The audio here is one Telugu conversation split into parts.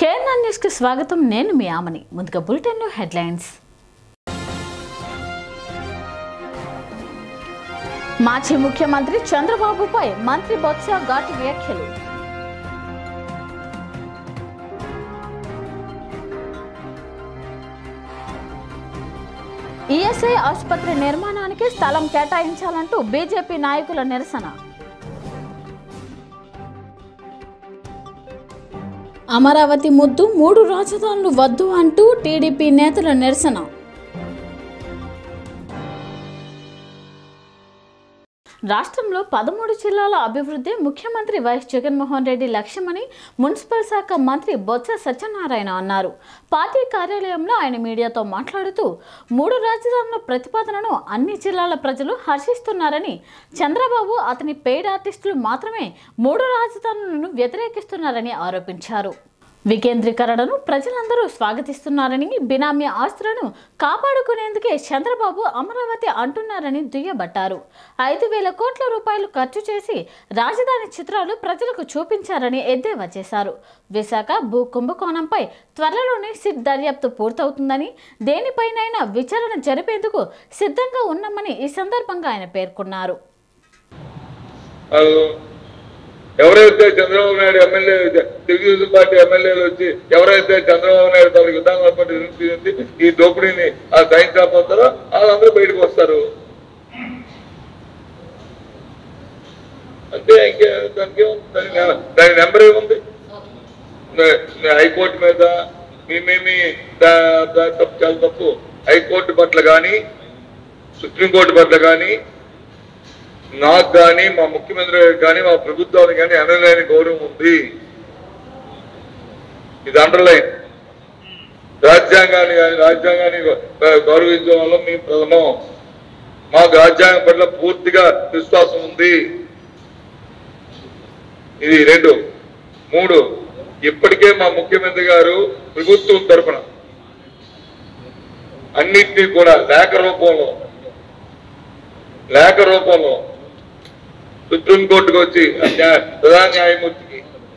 కేరళ న్యూస్కి స్వాగతం నేను మీ ఆమని ముందుగా బులెటిన్లో హెడ్లైన్స్ మాజీ ముఖ్యమంత్రి చంద్రబాబుపై మంత్రి బొత్స ఘాటు వ్యాఖ్యలు ఈఎస్ఐ ఆసుపత్రి నిర్మాణానికి స్థలం కేటాయించాలంటూ బీజేపీ నాయకుల నిరసన అమరావతి ముద్దు మూడు రాజధానులు వద్దు అంటూ టీడీపీ నేతల నిరసన రాష్ట్రంలో పదమూడు జిల్లాల అభివృద్ధి ముఖ్యమంత్రి వైఎస్ జగన్మోహన్ రెడ్డి లక్ష్యమని మున్సిపల్ శాఖ మంత్రి బొత్స సత్యనారాయణ అన్నారు పార్టీ కార్యాలయంలో ఆయన మీడియాతో మాట్లాడుతూ మూడు రాజధానుల ప్రతిపాదనను అన్ని జిల్లాల ప్రజలు హర్షిస్తున్నారని చంద్రబాబు అతని పెయిడ్ ఆర్టిస్టులు మాత్రమే మూడు రాజధానులను వ్యతిరేకిస్తున్నారని ఆరోపించారు వికేంద్రీకరణను ప్రజలందరూ స్వాగతిస్తున్నారని బినామీ ఆస్తులను కాపాడుకునేందుకే చంద్రబాబు అమరావతి అంటున్నారని దుయ్యబట్టారు ఐదు వేల కోట్ల రూపాయలు ఖర్చు చేసి రాజధాని చిత్రాలు ప్రజలకు చూపించారని ఎద్దేవా చేశారు విశాఖ భూ కుంభకోణంపై త్వరలోనే సిట్ దర్యాప్తు పూర్తవుతుందని దేనిపైనైనా విచారణ జరిపేందుకు సిద్ధంగా ఉన్నామని ఈ సందర్భంగా ఆయన పేర్కొన్నారు వాళ్ళు ఎవరైతే చంద్రబాబు నాయుడు ఎమ్మెల్యే తెలుగుదేశం పార్టీ ఎమ్మెల్యేలు వచ్చి ఎవరైతే చంద్రబాబు నాయుడు తనకు విధానం ఈ దోపిడీని ఆ సహించకపోతారో వాళ్ళందరూ బయటకు వస్తారు అంటే ఇంకే దానికి ఏముంది? దాని నె- దాని నెంబర్ ఏముంది నే- నే హైకోర్టు మీద మేమేమి దా- దా- తప్పు చాలా తప్పు హైకోర్టు పట్ల కానీ సుప్రీంకోర్టు పట్ల కానీ నాకు కానీ మా ముఖ్యమంత్రి గారికి కానీ మా ప్రభుత్వానికి కానీ అనలేని గౌరవం ఉంది ఇది అండర్లైన్ రాజ్యాంగాన్ని కానీ రాజ్యాంగాన్ని గౌ- గౌరవించడం వల్ల మేము ప్రథమం మాకు రాజ్యాంగం పట్ల పూర్తిగా విశ్వాసం ఉంది ఇది రెండు మూడు ఇప్పటికే మా ముఖ్యమంత్రి గారు ప్రభుత్వం తరఫున అన్నింటినీ కూడా లేఖ రూపంలో లేఖ రూపంలో సుప్రీంకోర్టుకు వచ్చి న్యాయ- ప్రధాన న్యాయమూర్తికి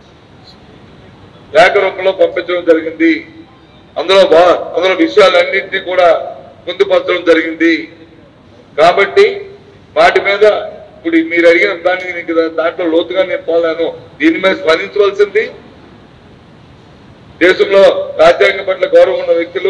లేఖ రూపంలో పంపించడం జరిగింది అందులో బా అందులో విషయాలన్నింటినీ కూడా పొందుపరచడం జరిగింది కాబట్టి వాటి మీద ఇప్పుడు మీరు అడిగిన దాన్ని నీకు దా- దాంట్లో లోతుగా నేను పోలేను దీని మీద స్పందించవలసింది దేశంలో రాజ్యాంగం పట్ల గౌరవం ఉన్న వ్యక్తులు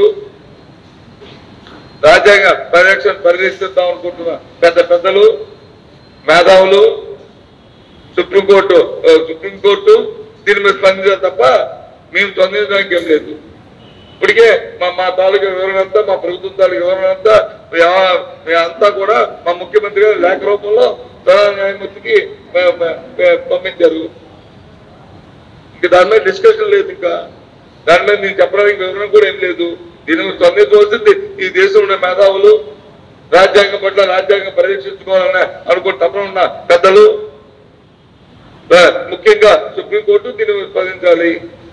రాజ్యాంగ పరిరక్షణ పరిరక్షిద్దాం అనుకుంటున్న పెద్ద పెద్దలు మేధావులు సుప్రీంకోర్టు ఆ, సుప్రీంకోర్టు దీని మీద స్పందించారు తప్ప మేము స్పందించడానికి ఏం లేదు ఇప్పటికే మా మా తాలూకా వివరణ అంతా మా ప్రభుత్వం తాలూకా వివరణ అంతా యా- అంతా కూడా మా ముఖ్యమంత్రి గారు లేఖ రూపంలో ప్రధాన న్యాయమూర్తికి ప- ప- ప- పంపించారు ఇంకా దాని మీద డిస్కషన్ లేదు ఇంకా దాని మీద నేను చెప్పడానికి వివరణ కూడా ఏం లేదు దీని మీద స్పందించవలసింది ఈ దేశంలో ఉన్న మేధావులు రాజ్యాంగం పట్ల రాజ్యాంగం పరిరక్షించుకోవాలని అనుకుని తప్పన ఉన్న పెద్దలు ఆ, ముఖ్యంగా సుప్రీంకోర్టు దీని మీద స్పందించాలి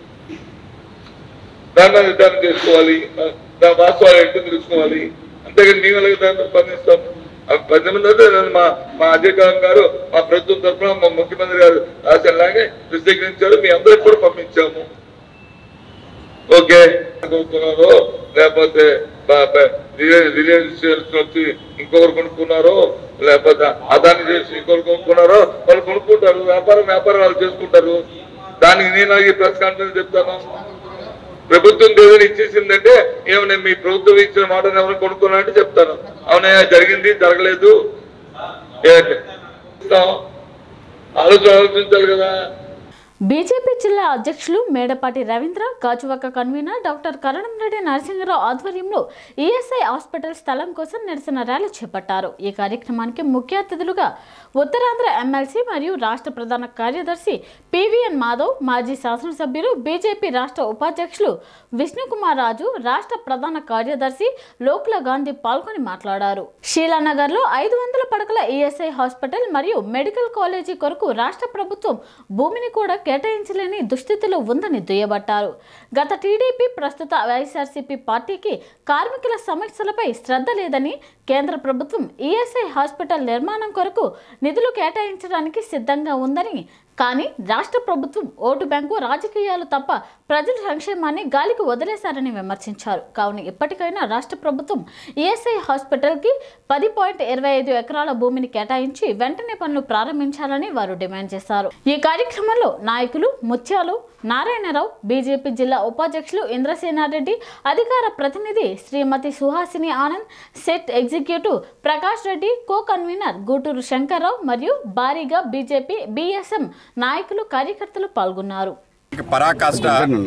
దాని మీద నిర్ధారణ చేసుకోవాలి ఆ, దాని వాస్తవాలు ఏంటో తెలుసుకోవాలి అంతేగాని మేము ఎలాగ దాని మీద స్పందిస్తాం ఆ పది మంది అయితే నన్ను మా మా అధికారం గారు మా ప్రభుత్వం తరఫున మా ముఖ్యమంత్రి గారు రాసేలాగే విశదీకరించారు మీ అందరికి కూడా పంపించాము ఓకే కొనుక్కున్నారో లేకపోతే బ- బ- రిలయన్స్ రిలయన్స్ షేర్స్ వచ్చి ఇంకొకరు కొనుక్కున్నారో లేకపోతే అదాన్ని చేసి ఇంకొకరు కొనుక్కున్నారో వాళ్ళు కొనుక్కుంటారు వ్యాపారం వ్యాపారం వాళ్ళు చేసుకుంటారు దానికి నేను ఈ ప్రెస్ కాన్ఫరెన్స్ చెప్తాను ప్రభుత్వం ఏదైనా ఇచ్చేసిందంటే ఏమైనా మీ ప్రభుత్వం ఇచ్చిన మాటను ఎవరు కొనుక్కున్నారంటే చెప్తాను అవునయ్యా జరిగింది జరగలేదు ఏంటి? ఇస్తాం. ఆలోచన ఆలోచించాలి కదా బీజేపీ జిల్లా అధ్యక్షులు మేడపాటి రవీంద్ర గాజువాక కన్వీనర్ డాక్టర్ కరణంరెడ్డి నరసింహరావు ఆధ్వర్యంలో ఈఎస్ఐ హాస్పిటల్ స్థలం కోసం నిరసన ర్యాలీ చేపట్టారు ఈ కార్యక్రమానికి ముఖ్య అతిథులుగా ఉత్తరాంధ్ర ఎమ్మెల్సీ మరియు రాష్ట్ర ప్రధాన కార్యదర్శి పివిఎన్ మాధవ్ మాజీ శాసనసభ్యులు బీజేపీ రాష్ట్ర ఉపాధ్యక్షులు విష్ణుకుమార్ రాజు రాష్ట్ర ప్రధాన కార్యదర్శి లోక్ల గాంధీ పాల్గొని మాట్లాడారు షీలానగర్లో ఐదు వందల పడకల ఈఎస్ఐ హాస్పిటల్ మరియు మెడికల్ కాలేజీ కొరకు రాష్ట్ర ప్రభుత్వం భూమిని కూడా కేటాయించలేని దుస్థితిలో ఉందని దుయ్యబట్టారు గత టీడీపీ ప్రస్తుత వైఎస్ఆర్సీపీ పార్టీకి కార్మికుల సమస్యలపై శ్రద్ధ లేదని కేంద్ర ప్రభుత్వం ఈఎస్ఐ హాస్పిటల్ నిర్మాణం కొరకు నిధులు కేటాయించడానికి సిద్ధంగా ఉందని కానీ రాష్ట్ర ప్రభుత్వం ఓటు బ్యాంకు రాజకీయాలు తప్ప ప్రజల సంక్షేమాన్ని గాలికి వదిలేశారని విమర్శించారు కావున ఇప్పటికైనా రాష్ట్ర ప్రభుత్వం ఈఎస్ఐ హాస్పిటల్కి పది పాయింట్ ఇరవై ఐదు ఎకరాల భూమిని కేటాయించి వెంటనే పనులు ప్రారంభించాలని వారు డిమాండ్ చేశారు ఈ కార్యక్రమంలో నాయకులు ముత్యాలు నారాయణరావు బీజేపీ జిల్లా ఉపాధ్యక్షులు ఇంద్రసేనారెడ్డి అధికార ప్రతినిధి Shrimati Suhasini Anand state executive Prakash Reddy co convener Guturu Shankar Rao మరియు భారీగా బీజేపీ బీఎస్ఎం నాయకులు కార్యకర్తలు పాల్గొన్నారు పరాకాష్ట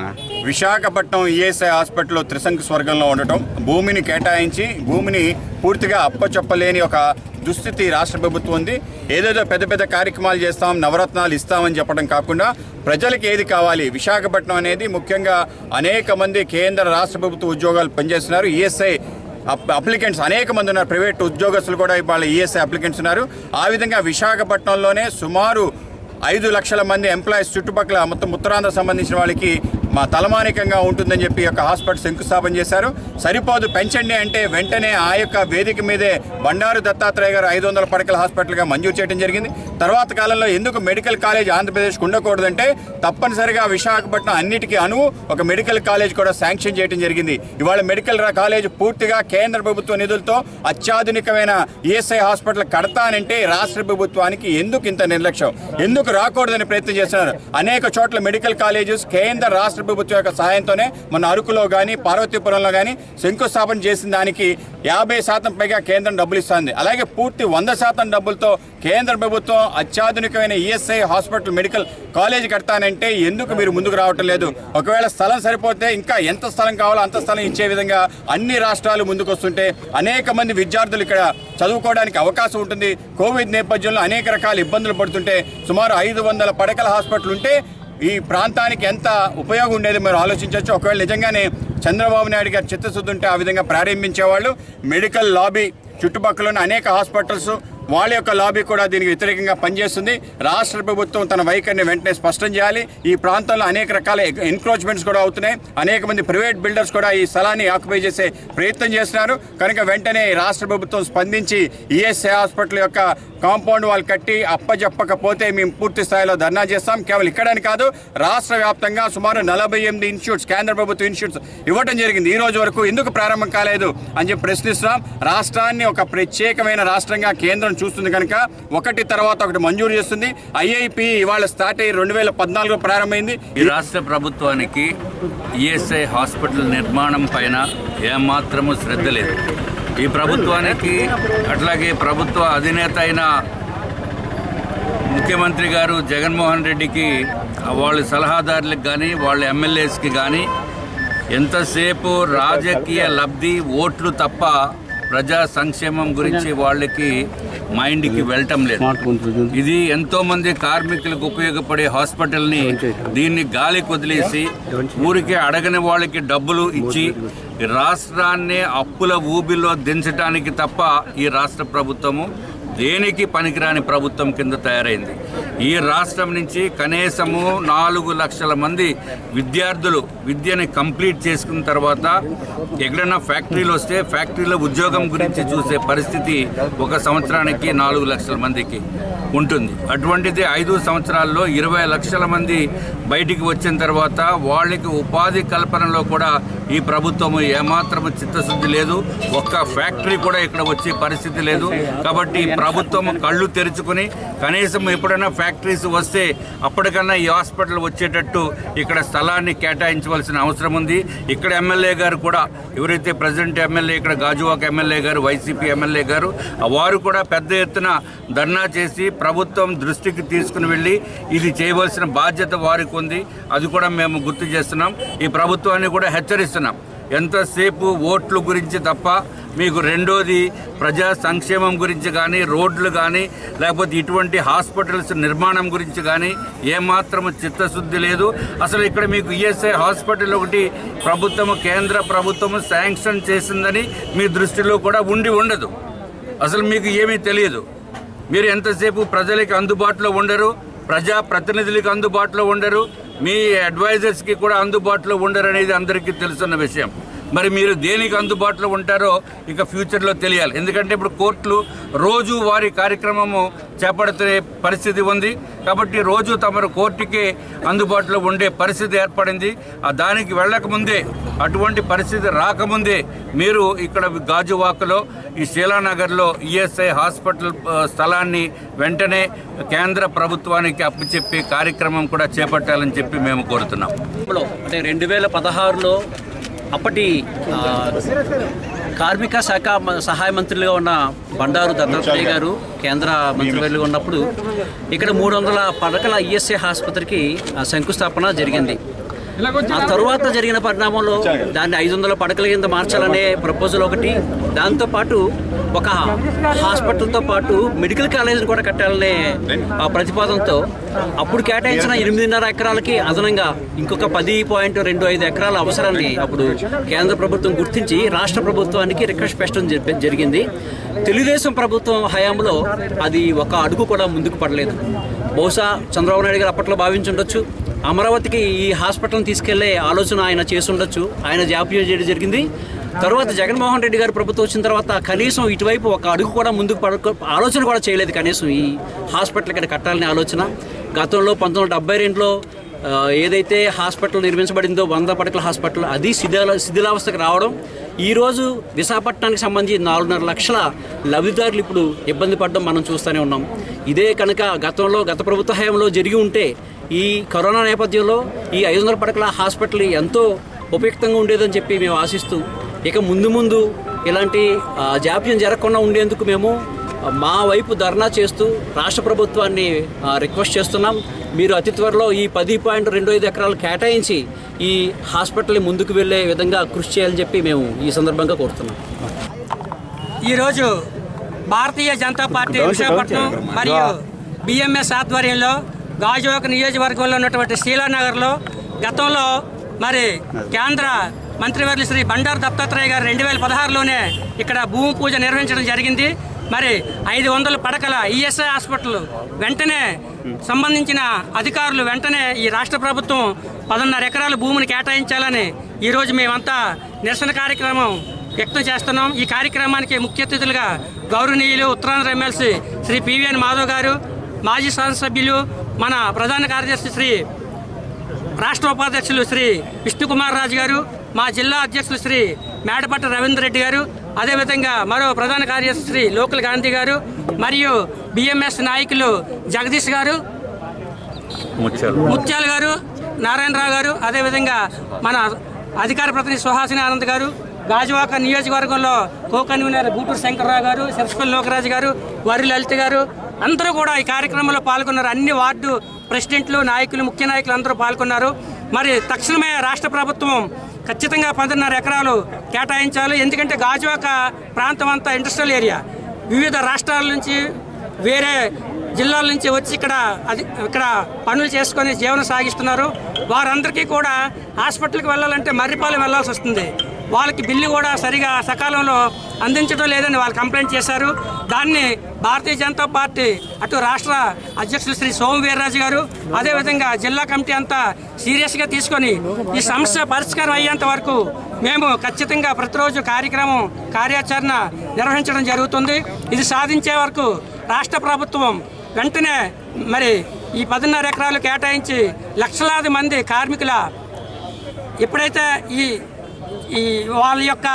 విశాఖపట్నం ఈఎస్ఐ హాస్పిటల్ త్రిశంకు స్వర్గంలో ఉండటం భూమిని కేటాయించి భూమిని పూర్తిగా అప్పచెప్పలేని ఒక దుస్థితి రాష్ట్ర ప్రభుత్వం ఉంది ఏదేదో పెద్ద పెద్ద కార్యక్రమాలు చేస్తాం నవరత్నాలు ఇస్తామని చెప్పడం కాకుండా ప్రజలకు ఏది కావాలి విశాఖపట్నం అనేది ముఖ్యంగా అనేక మంది కేంద్ర రాష్ట్ర ప్రభుత్వ ఉద్యోగాలు పనిచేస్తున్నారు ఈఎస్ఐ అప్- అప్లికెంట్స్ అనేక మంది ఉన్నారు ప్రైవేట్ ఉద్యోగస్తులు కూడా ఇవాళ ఈఎస్ఐ అప్లికెంట్స్ ఉన్నారు ఆ విధంగా విశాఖపట్నంలోనే సుమారు ఐదు లక్షల మంది ఎంప్లాయీస్ చుట్టుపక్కల మొత్తం ఉత్తరాంధ్ర సంబంధించిన వాళ్ళకి మా తలమానికంగా ఉంటుందని చెప్పి ఈ యొక్క హాస్పిటల్ శంకుస్థాపన చేశారు సరిపోదు పెంచండి అంటే వెంటనే ఆ యొక్క వేదిక మీదే బండారు దత్తాత్రేయ గారు ఐదు వందల పడకల హాస్పిటల్గా మంజూరు చేయడం జరిగింది తర్వాత కాలంలో ఎందుకు మెడికల్ కాలేజ్ ఆంధ్రప్రదేశ్కి ఉండకూడదంటే తప్పనిసరిగా విశాఖపట్నం అన్నిటికీ అనువు ఒక మెడికల్ కాలేజ్ కూడా శాంక్షన్ చేయడం జరిగింది ఇవాళ మెడికల్ రా- కాలేజ్ పూర్తిగా కేంద్ర ప్రభుత్వ నిధులతో అత్యాధునికమైన ఈఎస్ఐ హాస్పిటల్ కడతానంటే రాష్ట్ర ప్రభుత్వానికి ఎందుకు ఇంత నిర్లక్ష్యం ఎందుకు రాకూడదని ప్రయత్నం చేస్తున్నారు అనేక చోట్ల మెడికల్ కాలేజెస్ కేంద్ర రాష్ట్ర ప్రభుత్వం యొక్క సహాయంతోనే మన అరకులో కానీ పార్వతీపురంలో కానీ శంకుస్థాపన చేసిన దానికి యాభై శాతం పైగా కేంద్రం డబ్బులు ఇస్తుంది అలాగే పూర్తి వంద శాతం డబ్బులతో కేంద్ర ప్రభుత్వం అత్యాధునికమైన ఈఎస్ఐ హాస్పిటల్ మెడికల్ కాలేజ్ కడతానంటే ఎందుకు మీరు ముందుకు రావటం లేదు ఒకవేళ స్థలం సరిపోతే ఇంకా ఎంత స్థలం కావాలో అంత స్థలం ఇచ్చే విధంగా అన్ని రాష్ట్రాలు ముందుకు వస్తుంటే అనేక మంది విద్యార్థులు ఇక్కడ చదువుకోవడానికి అవకాశం ఉంటుంది కోవిడ్ నేపథ్యంలో అనేక రకాల ఇబ్బందులు పడుతుంటే సుమారు ఐదు వందల పడకల హాస్పిటల్ ఉంటే ఈ ప్రాంతానికి ఎంత ఉపయోగం ఉండేది మీరు ఆలోచించవచ్చు ఒకవేళ నిజంగానే చంద్రబాబు నాయుడు గారు చిత్తశుద్ధి ఉంటే ఆ విధంగా ప్రారంభించేవాళ్ళు మెడికల్ లాబీ చుట్టుపక్కల ఉన్న అనేక హాస్పిటల్స్ వాళ్ళ యొక్క లాబీ కూడా దీనికి వ్యతిరేకంగా పనిచేస్తుంది రాష్ట్ర ప్రభుత్వం తన వైఖరిని వెంటనే స్పష్టం చేయాలి ఈ ప్రాంతంలో అనేక రకాల ఎన్క్రోచ్మెంట్స్ కూడా అవుతున్నాయి అనేక మంది ప్రైవేట్ బిల్డర్స్ కూడా ఈ స్థలాన్ని ఆక్యుపై చేసే ప్రయత్నం చేస్తున్నారు కనుక వెంటనే రాష్ట్ర ప్రభుత్వం స్పందించి ఈఎస్ఐ హాస్పిటల్ యొక్క కాంపౌండ్ వాళ్ళు కట్టి అప్పజెప్పకపోతే మేము పూర్తి స్థాయిలో ధర్నా చేస్తాం కేవలం ఇక్కడని కాదు రాష్ట్ర వ్యాప్తంగా సుమారు నలభై ఎనిమిది ఇన్స్టిట్యూట్స్ కేంద్ర ప్రభుత్వ ఇన్స్టిట్యూట్స్ ఇవ్వడం జరిగింది ఈ రోజు వరకు ఎందుకు ప్రారంభం కాలేదు అని చెప్పి ప్రశ్నిస్తున్నాం రాష్ట్రాన్ని ఒక ప్రత్యేకమైన రాష్ట్రంగా కేంద్రం చూస్తుంది కనుక ఒకటి తర్వాత ఒకటి మంజూరు చేస్తుంది ఐఐపి ఇవాళ స్టార్ట్ అయ్యి రెండు వేల పద్నాలుగులో ప్రారంభమైంది ఈ రాష్ట్ర ప్రభుత్వానికి ఈఎస్ఐ హాస్పిటల్ నిర్మాణం పైన ఏమాత్రము శ్రద్ధ లేదు ఈ ప్రభుత్వానికి అట్లాగే ప్రభుత్వ అధినేత అయిన ముఖ్యమంత్రి గారు జగన్మోహన్ రెడ్డికి వాళ్ళ సలహాదారులకు కానీ వాళ్ళ ఎమ్మెల్యేస్కి కానీ ఎంతసేపు రాజకీయ లబ్ధి ఓట్లు తప్ప ప్రజా సంక్షేమం గురించి వాళ్ళకి మైండ్కి వెళ్ళటం లేదు ఇది ఎంతో మంది కార్మికులకు ఉపయోగపడే హాస్పిటల్ని దీన్ని గాలి వదిలేసి ఊరికే అడగని వాళ్ళకి డబ్బులు ఇచ్చి రాష్ట్రాన్ని అప్పుల ఊబిలో దించడానికి తప్ప ఈ రాష్ట్ర ప్రభుత్వము దేనికి పనికిరాని ప్రభుత్వం కింద తయారైంది ఈ రాష్ట్రం నుంచి కనీసము నాలుగు లక్షల మంది విద్యార్థులు విద్యని కంప్లీట్ చేసుకున్న తర్వాత ఎక్కడైనా ఫ్యాక్టరీలు వస్తే ఫ్యాక్టరీలో ఉద్యోగం గురించి చూసే పరిస్థితి ఒక సంవత్సరానికి నాలుగు లక్షల మందికి ఉంటుంది అటువంటిది ఐదు సంవత్సరాల్లో ఇరవై లక్షల మంది బయటికి వచ్చిన తర్వాత వాళ్ళకి ఉపాధి కల్పనలో కూడా ఈ ప్రభుత్వము ఏమాత్రము చిత్తశుద్ధి లేదు ఒక్క ఫ్యాక్టరీ కూడా ఇక్కడ వచ్చే పరిస్థితి లేదు కాబట్టి ఈ ప్రభుత్వం కళ్ళు తెరుచుకుని కనీసం ఎప్పుడైనా ఫ్యాక్టరీస్ వస్తే అప్పటికన్నా ఈ హాస్పిటల్ వచ్చేటట్టు ఇక్కడ స్థలాన్ని కేటాయించవలసిన అవసరం ఉంది ఇక్కడ ఎమ్మెల్యే గారు కూడా ఎవరైతే ప్రజెంట్ ఎమ్మెల్యే ఇక్కడ గాజువాక ఎమ్మెల్యే గారు వైసీపీ ఎమ్మెల్యే గారు వారు కూడా పెద్ద ఎత్తున ధర్నా చేసి ప్రభుత్వం దృష్టికి తీసుకుని వెళ్ళి ఇది చేయవలసిన బాధ్యత వారికి ఉంది అది కూడా మేము గుర్తు చేస్తున్నాం ఈ ప్రభుత్వాన్ని కూడా హెచ్చరిస్తున్నాం ఎంతసేపు ఓట్లు గురించి తప్ప మీకు రెండోది ప్రజా సంక్షేమం గురించి కానీ రోడ్లు కానీ లేకపోతే ఇటువంటి హాస్పిటల్స్ నిర్మాణం గురించి కానీ ఏమాత్రము చిత్తశుద్ధి లేదు అసలు ఇక్కడ మీకు ఈఎస్ఐ హాస్పిటల్ ఒకటి ప్రభుత్వము కేంద్ర ప్రభుత్వము శాంక్షన్ చేసిందని మీ దృష్టిలో కూడా ఉండి ఉండదు అసలు మీకు ఏమీ తెలియదు మీరు ఎంతసేపు ప్రజలకి అందుబాటులో ఉండరు ప్రజా ప్రతినిధులకు అందుబాటులో ఉండరు మీ అడ్వైజర్స్కి కూడా అందుబాటులో ఉండరు అనేది అందరికీ తెలుసున్న విషయం మరి మీరు దేనికి అందుబాటులో ఉంటారో ఇక ఫ్యూచర్లో తెలియాలి ఎందుకంటే ఇప్పుడు కోర్టులు రోజు వారి కార్యక్రమము చేపడుతున్న పరిస్థితి ఉంది కాబట్టి రోజు తమరు కోర్టుకి అందుబాటులో ఉండే పరిస్థితి ఏర్పడింది ఆ దానికి వెళ్ళకముందే అటువంటి పరిస్థితి రాకముందే మీరు ఇక్కడ గాజువాకలో ఈ శీలానగర్లో ఈఎస్ఐ హాస్పిటల్ ఆ, స్థలాన్ని వెంటనే కేంద్ర ప్రభుత్వానికి అప్పచెప్పే కార్యక్రమం కూడా చేపట్టాలని చెప్పి మేము కోరుతున్నాం లో అంటే రెండు వేల పదహారులో అప్పటి ఆ, కార్మిక శాఖ మ- సహాయ మంత్రులుగా ఉన్న బండారు దత్తాత్రేయ గారు కేంద్ర మంత్రివర్యులుగా ఉన్నప్పుడు ఇక్కడ మూడు వందల పడకల ఈఎస్ఐ ఆసుపత్రికి ఆ, శంకుస్థాపన జరిగింది ఆ తరువాత జరిగిన పరిణామంలో దాన్ని ఐదు వందల పడకల కింద మార్చాలనే ప్రపోజల్ ఒకటి దాంతోపాటు ఒక హాస్పిటల్తో పాటు మెడికల్ కాలేజీని కూడా కట్టాలనే ఆ ప్రతిపాదనతో అప్పుడు కేటాయించిన ఎనిమిదిన్నర ఎకరాలకి అదనంగా ఇంకొక పది పాయింట్ రెండు ఐదు ఎకరాల అవసరాన్ని అప్పుడు కేంద్ర ప్రభుత్వం గుర్తించి రాష్ట్ర ప్రభుత్వానికి రిక్వెస్ట్ పెట్టడం జరి- జరిగింది తెలుగుదేశం ప్రభుత్వం హయాంలో అది ఒక అడుగు కూడా ముందుకు పడలేదు బహుశా చంద్రబాబు నాయుడు గారు అప్పట్లో భావించుండొచ్చు అమరావతికి ఈ హాస్పిటల్ని తీసుకెళ్లే ఆలోచన ఆయన చేసి ఉండొచ్చు ఆయన జాప్యం చేయడం జరిగింది తర్వాత జగన్మోహన్ రెడ్డి గారు ప్రభుత్వం వచ్చిన తర్వాత కనీసం ఇటువైపు ఒక అడుగు కూడా ముందుకు పడక ఆలోచన కూడా చేయలేదు కనీసం ఈ హాస్పిటల్ ఇక్కడ కట్టాలనే ఆలోచన గతంలో పంతొమ్మిది వందల డెబ్బై రెండులో ఆ, ఏదైతే హాస్పిటల్ నిర్మించబడిందో వంద పడకల హాస్పిటల్ అది శిథిల శిథిలావస్థకు రావడం ఈరోజు విశాఖపట్నానికి సంబంధించి నాలుగున్నర లక్షల లబ్ధిదారులు ఇప్పుడు ఇబ్బంది పడడం మనం చూస్తూనే ఉన్నాం ఇదే కనుక గతంలో గత ప్రభుత్వ హయాంలో జరిగి ఉంటే ఈ కరోనా నేపథ్యంలో ఈ ఐదు వందల పడకల హాస్పిటల్ ఎంతో ఉపయుక్తంగా ఉండేదని చెప్పి మేము ఆశిస్తూ ఇక ముందు ముందు ఇలాంటి ఆ, జాప్యం జరగకుండా ఉండేందుకు మేము ఆ, మా వైపు ధర్నా చేస్తూ రాష్ట్ర ప్రభుత్వాన్ని ఆ, రిక్వెస్ట్ చేస్తున్నాం మీరు అతి త్వరలో ఈ పది పాయింట్ రెండు ఐదు ఎకరాలు కేటాయించి ఈ హాస్పిటల్ని ముందుకు వెళ్ళే విధంగా కృషి చేయాలని చెప్పి మేము ఈ సందర్భంగా కోరుతున్నాం ఈరోజు భారతీయ జనతా పార్టీ విశాఖపట్నం మరియు బిఎంఎస్ ఆధ్వర్యంలో గాజువాక నియోజకవర్గంలో ఉన్నటువంటి శీలానగర్లో గతంలో మరి కేంద్ర మంత్రివర్యులు శ్రీ బండారు దత్తాత్రేయ గారు రెండు వేల పదహారులోనే ఇక్కడ భూమి పూజ నిర్వహించడం జరిగింది మరి ఐదు వందల పడకల ఈఎస్ఐ హాస్పిటల్ వెంటనే సంబంధించిన అధికారులు వెంటనే ఈ రాష్ట్ర ప్రభుత్వం పదన్నర ఎకరాల భూమిని కేటాయించాలని ఈరోజు మేమంతా నిరసన కార్యక్రమం వ్యక్తం చేస్తున్నాం ఈ కార్యక్రమానికి ముఖ్య అతిథులుగా గౌరవనీయులు ఉత్తరాంధ్ర ఎమ్మెల్సీ శ్రీ పివిఎన్ మాధవ్ గారు మాజీ శాసనసభ్యులు మన ప్రధాన కార్యదర్శి శ్రీ రాష్ట్ర ఉపాధ్యక్షులు శ్రీ విష్ణుకుమార్ రాజు గారు మా జిల్లా అధ్యక్షులు శ్రీ మేడపట్ట రవీంద్ర రెడ్డి గారు అదేవిధంగా మరో ప్రధాన కార్యదర్శి శ్రీ లోకల్ గాంధీ గారు మరియు బిఎంఎస్ నాయకులు జగదీష్ గారు ముత్యాల గారు నారాయణరావు గారు అదేవిధంగా మన అధికార ప్రతినిధి సుహాసిని ఆనంద్ గారు గాజువాక నియోజకవర్గంలో కో కన్వీనర్ గూటూరు శంకర్రావు గారు సరస్పల్లి లోకరాజు గారు వరి లలిత గారు అందరూ కూడా ఈ కార్యక్రమంలో పాల్గొన్నారు అన్ని వార్డు ప్రెసిడెంట్లు నాయకులు ముఖ్య నాయకులు అందరూ పాల్గొన్నారు మరి తక్షణమే రాష్ట్ర ప్రభుత్వం ఖచ్చితంగా పదిన్నర ఎకరాలు కేటాయించాలి ఎందుకంటే గాజువాక ప్రాంతం అంతా ఇండస్ట్రియల్ ఏరియా వివిధ రాష్ట్రాల నుంచి వేరే జిల్లాల నుంచి వచ్చి ఇక్కడ అది ఇక్కడ పనులు చేసుకొని జీవనం సాగిస్తున్నారు వారందరికీ కూడా హాస్పిటల్కి వెళ్ళాలంటే మర్రిపాలెం వెళ్ళాల్సి వస్తుంది వాళ్ళకి బిల్లు కూడా సరిగా సకాలంలో అందించడం లేదని వాళ్ళు కంప్లైంట్ చేశారు దాన్ని భారతీయ జనతా పార్టీ అటు రాష్ట్ర అధ్యక్షులు శ్రీ సోము వీర్రాజు గారు అదేవిధంగా జిల్లా కమిటీ అంతా సీరియస్గా తీసుకొని ఈ సమస్య పరిష్కారం అయ్యేంత వరకు మేము ఖచ్చితంగా ప్రతిరోజు కార్యక్రమం కార్యాచరణ నిర్వహించడం జరుగుతుంది ఇది సాధించే వరకు రాష్ట్ర ప్రభుత్వం వెంటనే మరి ఈ పదిన్నర ఎకరాలు కేటాయించి లక్షలాది మంది కార్మికుల ఎప్పుడైతే ఈ ఈ వాళ్ళ యొక్క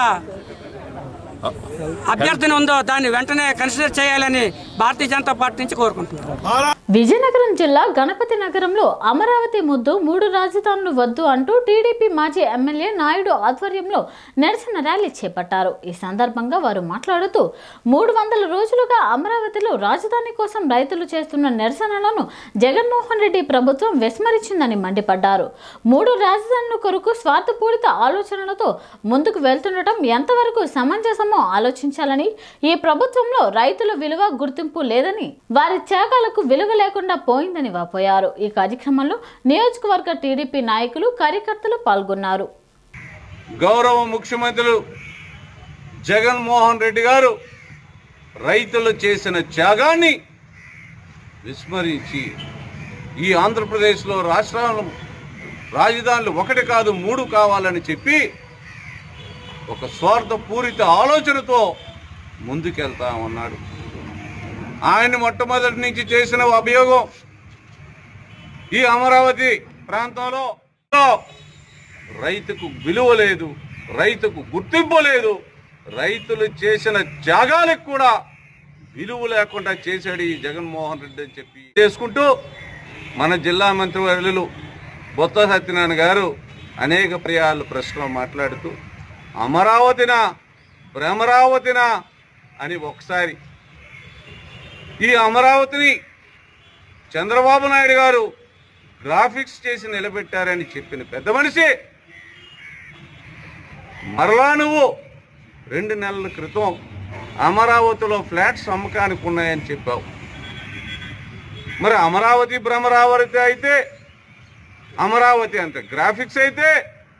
అభ్యర్థన ఉందో దాన్ని వెంటనే కన్సిడర్ చేయాలని భారతీయ జనతా పార్టీ నుంచి కోరుకుంటున్నాను విజయనగరం జిల్లా గణపతి నగరంలో అమరావతి ముద్దు మూడు రాజధానులు వద్దు అంటూ టీడీపీ మాజీ ఎమ్మెల్యే నాయుడు ఆధ్వర్యంలో నిరసన ర్యాలీ చేపట్టారు ఈ సందర్భంగా వారు మాట్లాడుతూ మూడు వందల రోజులుగా అమరావతిలో రాజధాని కోసం రైతులు చేస్తున్న నిరసనలను జగన్మోహన్ రెడ్డి ప్రభుత్వం విస్మరించిందని మండిపడ్డారు మూడు రాజధానుల కొరకు స్వార్థపూరిత ఆలోచనలతో ముందుకు వెళ్తుండటం ఎంతవరకు సమంజసమో ఆలోచించాలని ఈ ప్రభుత్వంలో రైతుల విలువ గుర్తింపు లేదని వారి త్యాగాలకు విలువ లేకుండా పోయిందని వాపోయారు ఈ కార్యక్రమంలో నియోజకవర్గ టీడీపీ నాయకులు కార్యకర్తలు పాల్గొన్నారు గౌరవ ముఖ్యమంత్రులు జగన్మోహన్ రెడ్డి గారు రైతులు చేసిన త్యాగాన్ని విస్మరించి ఈ ఆంధ్రప్రదేశ్లో రాష్ట్రాలు రాజధానులు ఒకటి కాదు మూడు కావాలని చెప్పి ఒక స్వార్థపూరిత ఆలోచనతో ముందుకెళ్తా ఉన్నాడు ఆయన మొట్టమొదటి నుంచి చేసిన అభియోగం ఈ అమరావతి ప్రాంతంలో రైతుకు విలువ లేదు రైతుకు గుర్తింపు లేదు రైతులు చేసిన త్యాగాలకు కూడా విలువ లేకుండా చేశాడు ఈ జగన్మోహన్ రెడ్డి అని చెప్పి చేసుకుంటూ మన జిల్లా మంత్రివర్యులు బొత్స సత్యనారాయణ గారు అనేక పర్యాలు ప్రశ్నలు మాట్లాడుతూ అమరావతిన భ్రమరావతిన అని ఒకసారి ఈ అమరావతిని చంద్రబాబు నాయుడు గారు గ్రాఫిక్స్ చేసి నిలబెట్టారని చెప్పిన పెద్ద మనిషి మరలా నువ్వు రెండు నెలల క్రితం అమరావతిలో ఫ్లాట్స్ అమ్మకానికి ఉన్నాయని చెప్పావు మరి అమరావతి భ్రమరావతి అయితే అమరావతి అంత గ్రాఫిక్స్ అయితే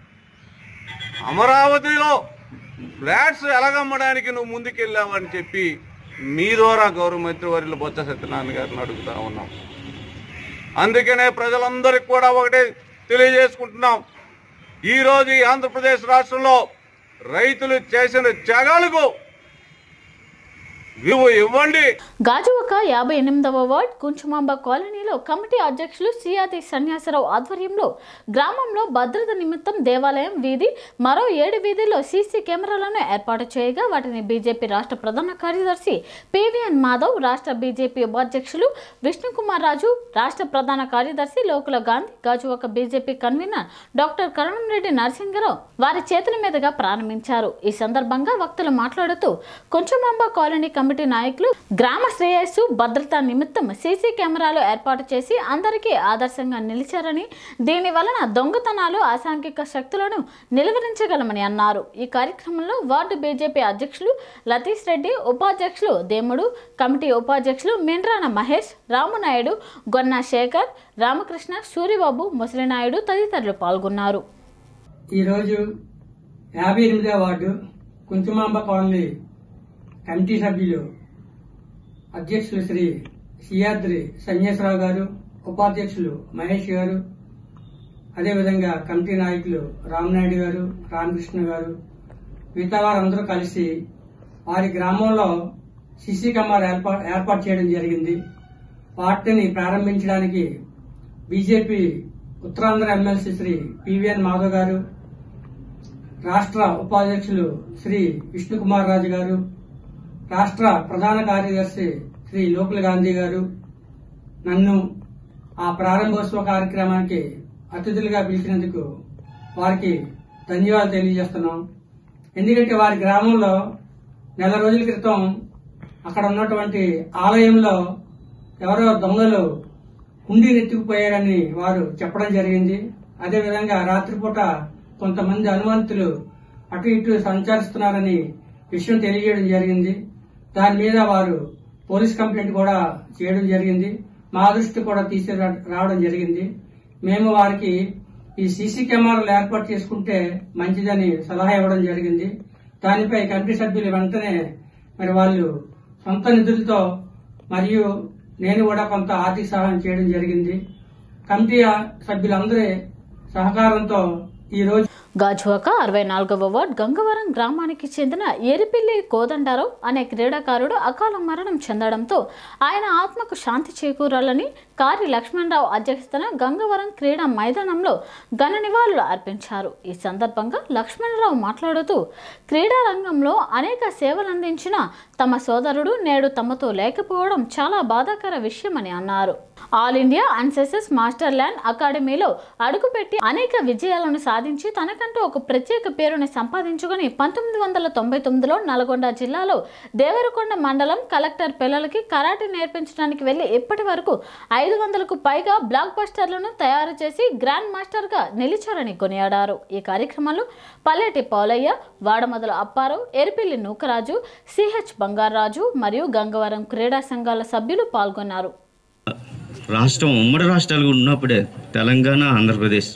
అమరావతిలో ఫ్లాట్స్ ఎలాగమ్మడానికి నువ్వు ముందుకెళ్ళావు అని చెప్పి మీ ద్వారా గౌరవ మంత్రివర్యులు బొత్స సత్యనారాయణ గారిని అడుగుతా ఉన్నాం అందుకనే ప్రజలందరికీ కూడా ఒకటే తెలియజేసుకుంటున్నాం ఈరోజు ఈ ఆంధ్రప్రదేశ్ రాష్ట్రంలో రైతులు చేసిన త్యాగాలకు విలువ ఇవ్వండి గాజువక యాభై ఎనిమిదవ వార్డ్ కుంచుమాంబ కాలనీలో కమిటీ అధ్యక్షులు సియాతి సన్యాసరావు ఆధ్వర్యంలో గ్రామంలో భద్రత నిమిత్తం దేవాలయం వీధి మరో ఏడు వీధిలో సీసీ కెమెరాలను ఏర్పాటు చేయగా వాటిని బీజేపీ రాష్ట్ర ప్రధాన కార్యదర్శి పివిఎన్ మాధవ్ రాష్ట్ర బీజేపీ ఉపాధ్యక్షులు విష్ణుకుమార్ రాజు రాష్ట్ర ప్రధాన కార్యదర్శి Lokula Gandhi Gajuwaka BJP convener doctor Karanam Reddy Narasinga Rao వారి చేతుల మీదుగా ప్రారంభించారు ఈ సందర్భంగా వక్తలు మాట్లాడుతూ కొంచెమాంబ కాలనీ కమిటీ నాయకులు గ్రామ శ్రేయస్సు భద్రత నిమిత్తం సీసీ కెమెరాలు ఏర్పాటు చేసి అందరికీ ఆదర్శంగా నిలిచారని దీని వలన దొంగతనాలు అసాంఘిక శక్తులను నిలువరించగలమని అన్నారు ఈ కార్యక్రమంలో వార్డు బీజేపీ అధ్యక్షులు లతీష్ రెడ్డి ఉపాధ్యక్షులు దేముడు కమిటీ ఉపాధ్యక్షులు మిండ్రాన మహేష్ రామునాయుడు గొన్న శేఖర్ రామకృష్ణ సూరిబాబు ముసలినాయుడు తదితరులు పాల్గొన్నారు ఈరోజు యాభై ఎనిమిదవ వార్డు కుంచుమాంబ కాలనీ కమిటీ సభ్యులు అధ్యక్షులు శ్రీ సియాద్రి సన్యాసరావు గారు ఉపాధ్యక్షులు మహేష్ గారు అదేవిధంగా కమిటీ నాయకులు రామనాయుడు గారు రామకృష్ణ గారు మిగతా వారందరూ కలిసి వారి గ్రామంలో సిసి కెమెరా ఏర్పాటు ఏర్పాటు చేయడం జరిగింది వాటిని ప్రారంభించడానికి BJP Uttarandhra MLC Shri PVN Madhav గారు రాష్ట్ర ఉపాధ్యక్షులు శ్రీ విష్ణుకుమార్ రాజు గారు రాష్ట్ర ప్రధాన కార్యదర్శి శ్రీ లోకుల గాంధీ గారు నన్ను ఆ ప్రారంభోత్సవ కార్యక్రమానికి అతిథులుగా పిలిచినందుకు వారికి ధన్యవాదాలు తెలియజేస్తున్నాం ఎందుకంటే వారి గ్రామంలో నెల రోజుల క్రితం అక్కడ ఉన్నటువంటి ఆలయంలో ఎవరో దొంగలు హుండీ ఎత్తుకుపోయారని వారు చెప్పడం జరిగింది అదేవిధంగా రాత్రిపూట కొంతమంది అనుమంతులు అటు ఇటు సంచరిస్తున్నారని విషయం తెలియజేయడం జరిగింది దాని మీద వారు పోలీస్ కంప్లైంట్ కూడా చేయడం జరిగింది మా దృష్టి కూడా తీసి రావడం జరిగింది మేము వారికి ఈ సీసీ కెమెరాలు ఏర్పాటు చేసుకుంటే మంచిదని సలహా ఇవ్వడం జరిగింది దానిపై కమిటీ సభ్యులు వెంటనే మరి వాళ్ళు సొంత నిధులతో మరియు నేను కూడా కొంత ఆర్థిక సహాయం చేయడం జరిగింది కమిటీ సభ్యులందరి సహకారంతో ఈ రోజు గాజువాక అరవై నాలుగవ వార్డ్ గంగవరం గ్రామానికి చెందిన ఎరిపిల్లి కోదండారావు అనే క్రీడాకారుడు అకాల మరణం చెందడంతో ఆయన ఆత్మకు శాంతి చేకూరాలని కారి లక్ష్మణరావు అధ్యక్షతన గంగవరం క్రీడా మైదానంలో ఘన నివాళులు అర్పించారు ఈ సందర్భంగా లక్ష్మణరావు మాట్లాడుతూ క్రీడా రంగంలో అనేక సేవలు అందించిన తమ సోదరుడు నేడు తమతో లేకపోవడం చాలా బాధాకర విషయమని అన్నారు ఆల్ ఇండియా అన్సెసెస్ మాస్టర్ ల్యాండ్ అకాడమీలో అడుగుపెట్టి అనేక విజయాలను సాధించి తనకంటూ ఒక ప్రత్యేక పేరుని సంపాదించుకొని పంతొమ్మిది వందల తొంభై తొమ్మిదిలో నల్గొండ జిల్లాలో దేవరకొండ మండలం కలెక్టర్ పిల్లలకి కరాటే నేర్పించడానికి వెళ్లి ఇప్పటి వరకు ఐదు వందలకు పైగా బ్లాక్ బస్టర్లను తయారు చేసి గ్రాండ్ మాస్టర్గా నిలిచారని కొనియాడారు ఈ కార్యక్రమంలో పల్లెటి పౌలయ్య వాడమదల అప్పారావు ఎరిపిల్లి నూకరాజు సిహెచ్ బంగారాజు మరియు గంగవరం క్రీడా సంఘాల సభ్యులు పాల్గొన్నారు రాష్ట్రం ఉమ్మడి రాష్ట్రాలు ఉన్నప్పుడే తెలంగాణ ఆంధ్రప్రదేశ్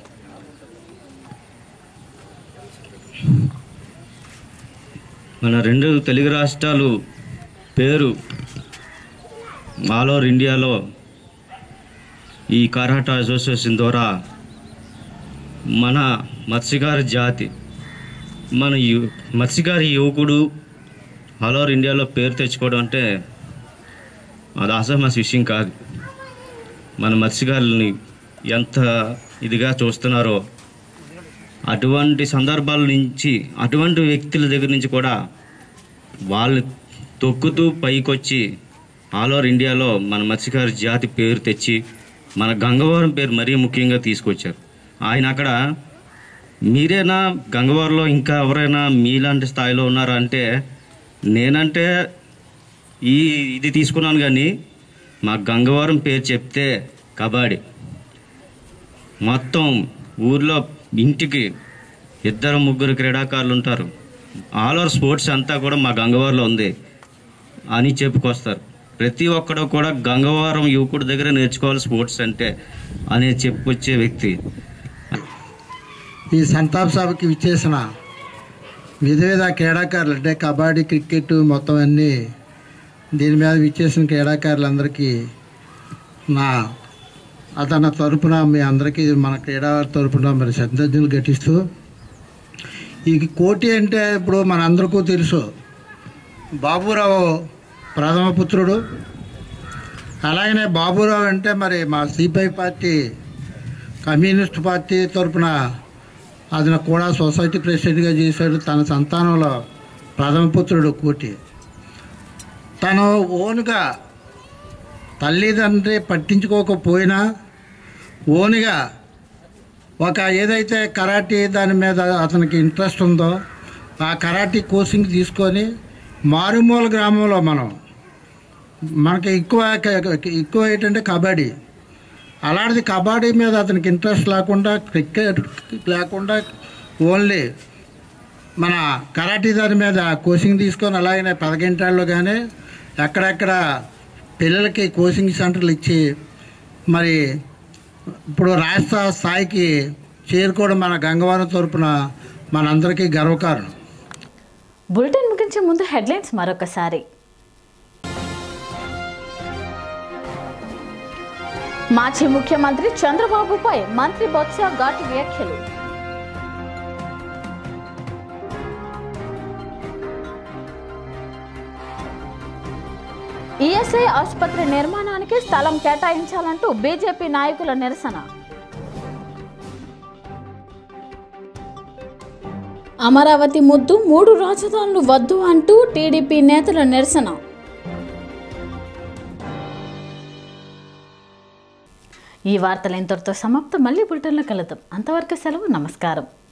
మన రెండు తెలుగు రాష్ట్రాలు పేరు ఆల్ ఓవర్ ఇండియాలో ఈ కరాటా అసోసియేషన్ ద్వారా మన మత్స్యకార జాతి మన యు మత్స్యకారి యువకుడు ఆల్ ఓవర్ ఇండియాలో పేరు తెచ్చుకోవడం అంటే అది అసహ్యమైన విషయం కాదు మన మత్స్యకారులని ఎంత ఇదిగా చూస్తున్నారో అటువంటి సందర్భాల నుంచి అటువంటి వ్యక్తుల దగ్గర నుంచి కూడా వాళ్ళు తొక్కుతూ పైకొచ్చి ఆల్ ఓవర్ ఇండియాలో మన మత్స్యకారు జాతి పేరు తెచ్చి మన గంగవరం పేరు మరీ ముఖ్యంగా తీసుకొచ్చారు ఆయన అక్కడ మీరేనా గంగవరంలో ఇంకా ఎవరైనా మీలాంటి స్థాయిలో ఉన్నారా అంటే నేనంటే ఈ ఇది తీసుకున్నాను కానీ మా గంగవరం పేరు చెప్తే కబడ్డీ మొత్తం ఊర్లో ఇంటికి ఇద్దరు ముగ్గురు క్రీడాకారులు ఉంటారు ఆల్ ఓవర్ స్పోర్ట్స్ అంతా కూడా మా గంగవారంలో ఉంది అని చెప్పుకొస్తారు ప్రతి ఒక్కడు కూడా గంగవారం యువకుడి దగ్గర నేర్చుకోవాలి స్పోర్ట్స్ అంటే అని చెప్పుకొచ్చే వ్యక్తి ఈ సంతాప సభకి విచ్చేసిన వివిధ విధ క్రీడాకారులు అంటే కబడ్డీ క్రికెట్ మొత్తం అన్నీ దీని మీద విచ్చేసిన క్రీడాకారులందరికీ నా అతని తరపున మీ అందరికీ మన క్రీడా తరపున మరి శ్రద్ధాంజలి ఘటిస్తూ ఈ కోటి అంటే ఇప్పుడు మనందరికీ తెలుసు బాబురావు ప్రథమ పుత్రుడు అలాగనే బాబురావు అంటే మరి మా సిపిఐ పార్టీ కమ్యూనిస్ట్ పార్టీ తరపున అతను కూడా సొసైటీ ప్రెసిడెంట్గా చేశాడు తన సంతానంలో ప్రథమ పుత్రుడు కోటి తను ఓన్గా తల్లిదండ్రి పట్టించుకోకపోయినా ఓన్గా ఒక ఏదైతే కరాటీ దాని మీద అతనికి ఇంట్రెస్ట్ ఉందో ఆ కరాటీ కోచింగ్ తీసుకొని మారుమూల గ్రామంలో మనం మనకి ఎక్కువ ఎక్కువ ఏంటంటే కబడ్డీ అలాంటిది కబడ్డీ మీద అతనికి ఇంట్రెస్ట్ లేకుండా క్రికెట్ లేకుండా ఓన్లీ మన కరాటీ దాని మీద కోచింగ్ తీసుకొని అలాగనే పదగింటాల్లో కానీ ఎక్కడెక్కడ పిల్లలకి కోచింగ్ సెంటర్లు ఇచ్చి మరి ఇప్పుడు రాష్ట్ర స్థాయికి చేరుకోవడం మన గంగవరం తరపున మనందరికీ గర్వకారణం బులెటిన్ ముగించే ముందు హెడ్లైన్స్ మరొకసారి మాజీ ముఖ్యమంత్రి చంద్రబాబుపై మంత్రి బొత్స ఘాటు వ్యాఖ్యలు ఈఎస్ఐ ఆసుపత్రి నిర్మాణానికి స్థలం కేటాయించాలంటూ బీజేపీ నాయకుల నిరసన అమరావతి ముద్దు మూడు రాజధానులు వద్దు అంటూ టీడీపీ నేతల నిరసన ఈ వార్తలు ఇంతటితో సమాప్తం మళ్ళీ బులెటిన్లో కలుద్దాం అంతవరకు సెలవు నమస్కారం